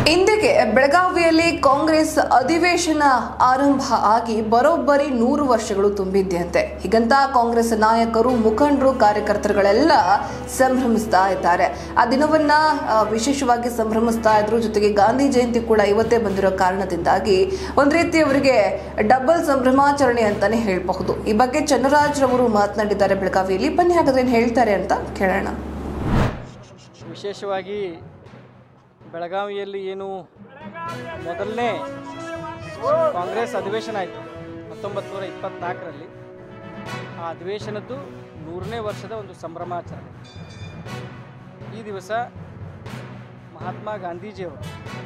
ಇಂದಿಗೆ ಬೆಳಗಾವಿಯಲ್ಲಿ ಕಾಂಗ್ರೆಸ್ ಅಧಿವೇಶನ ಆರಂಭ ಆಗಿ ಬರೋಬ್ಬರಿ ನೂರು ವರ್ಷಗಳು ತುಂಬಿದ್ದಂತೆ ಹೀಗಂತ ಕಾಂಗ್ರೆಸ್ ನಾಯಕರು ಮುಖಂಡರು ಕಾರ್ಯಕರ್ತರುಗಳೆಲ್ಲ ಸಂಭ್ರಮಿಸ್ತಾ ಇದ್ದಾರೆ ಆ ದಿನವನ್ನ ಆ, ವಿಶೇಷವಾಗಿ ಸಂಭ್ರಮಿಸ್ತಾ ಇದ್ರು ಜೊತೆಗೆ ಗಾಂಧಿ ಜಯಂತಿ ಕೂಡ ಇವತ್ತೇ ಬಂದಿರೋ ಕಾರಣದಿಂದಾಗಿ ಒಂದ್ ರೀತಿ ಅವರಿಗೆ ಡಬಲ್ ಸಂಭ್ರಮಾಚರಣೆ ಅಂತಾನೆ ಹೇಳಬಹುದು ಈ ಬಗ್ಗೆ ಚನ್ನರಾಜ್ ರವರು ಮಾತನಾಡಿದ್ದಾರೆ ಬೆಳಗಾವಿಯಲ್ಲಿ ಬನ್ನಿ ಹಾಗಾದ್ರೆ ಏನ್ ಹೇಳ್ತಾರೆ ಅಂತ ಕೇಳೋಣ ವಿಶೇಷವಾಗಿ ಬೆಳಗಾವಿಯಲ್ಲಿ ಏನು ಮೊದಲನೇ ಕಾಂಗ್ರೆಸ್ ಅಧಿವೇಶನ ಆಯಿತು ಹತ್ತೊಂಬತ್ತು ನೂರ ಇಪ್ಪತ್ತ್ನಾಲ್ಕರಲ್ಲಿ ಆ ಅಧಿವೇಶನದ್ದು ನೂರನೇ ವರ್ಷದ ಒಂದು ಸಂಭ್ರಮಾಚರಣೆ ಈ ದಿವಸ ಮಹಾತ್ಮ ಗಾಂಧೀಜಿಯವರು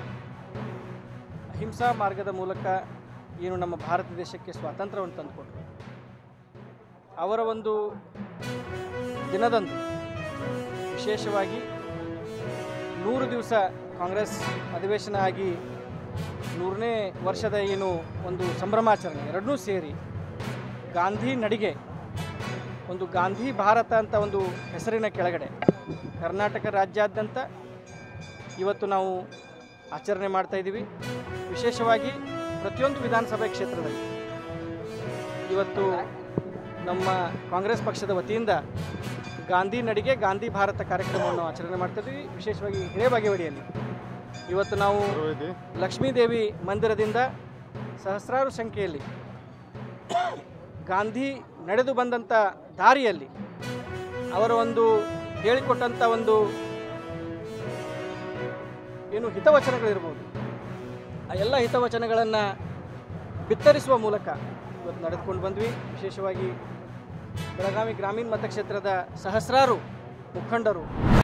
ಅಹಿಂಸಾ ಮಾರ್ಗದ ಮೂಲಕ ಏನು ನಮ್ಮ ಭಾರತ ದೇಶಕ್ಕೆ ಸ್ವಾತಂತ್ರ್ಯವನ್ನು ತಂದುಕೊಟ್ರು ಅವರ ಒಂದು ದಿನದಂದು ವಿಶೇಷವಾಗಿ ನೂರು ದಿವಸ ಕಾಂಗ್ರೆಸ್ ಅಧಿವೇಶನ ಆಗಿ ನೂರನೇ ವರ್ಷದ ಏನು ಒಂದು ಸಂಭ್ರಮಾಚರಣೆ ಎರಡನ್ನೂ ಸೇರಿ ಗಾಂಧಿ ನಡಿಗೆ ಒಂದು ಗಾಂಧಿ ಭಾರತ ಅಂತ ಒಂದು ಹೆಸರಿನ ಕೆಳಗಡೆ ಕರ್ನಾಟಕ ರಾಜ್ಯಾದ್ಯಂತ ಇವತ್ತು ನಾವು ಆಚರಣೆ ಮಾಡ್ತಾ ಇದ್ದೀವಿ ವಿಶೇಷವಾಗಿ ಪ್ರತಿಯೊಂದು ವಿಧಾನಸಭೆ ಕ್ಷೇತ್ರದಲ್ಲಿ ಇವತ್ತು ನಮ್ಮ ಕಾಂಗ್ರೆಸ್ ಪಕ್ಷದ ವತಿಯಿಂದ ಗಾಂಧಿ ನಡಿಗೆ ಗಾಂಧಿ ಭಾರತ ಕಾರ್ಯಕ್ರಮವನ್ನು ಆಚರಣೆ ಮಾಡ್ತಾ ಇದ್ದೀವಿ ವಿಶೇಷವಾಗಿ ಹಿರೇಬಾಗೇವಾಡಿಯಲ್ಲಿ ಇವತ್ತು ನಾವು ಲಕ್ಷ್ಮೀದೇವಿ ಮಂದಿರದಿಂದ ಸಹಸ್ರಾರು ಸಂಖ್ಯೆಯಲ್ಲಿ ಗಾಂಧಿ ನಡೆದು ಬಂದಂಥ ದಾರಿಯಲ್ಲಿ ಅವರ ಒಂದು ಹೇಳಿಕೊಟ್ಟಂಥ ಒಂದು ಏನು ಹಿತವಚನಗಳಿರ್ಬೋದು ಆ ಎಲ್ಲ ಹಿತವಚನಗಳನ್ನು ಬಿತ್ತರಿಸುವ ಮೂಲಕ ಇವತ್ತು ನಡೆದುಕೊಂಡು ಬಂದ್ವಿ ವಿಶೇಷವಾಗಿ ಬೆಳಗಾವಿ ಗ್ರಾಮೀಣ ಮತಕ್ಷೇತ್ರದ ಸಹಸ್ರಾರು ಮುಖಂಡರು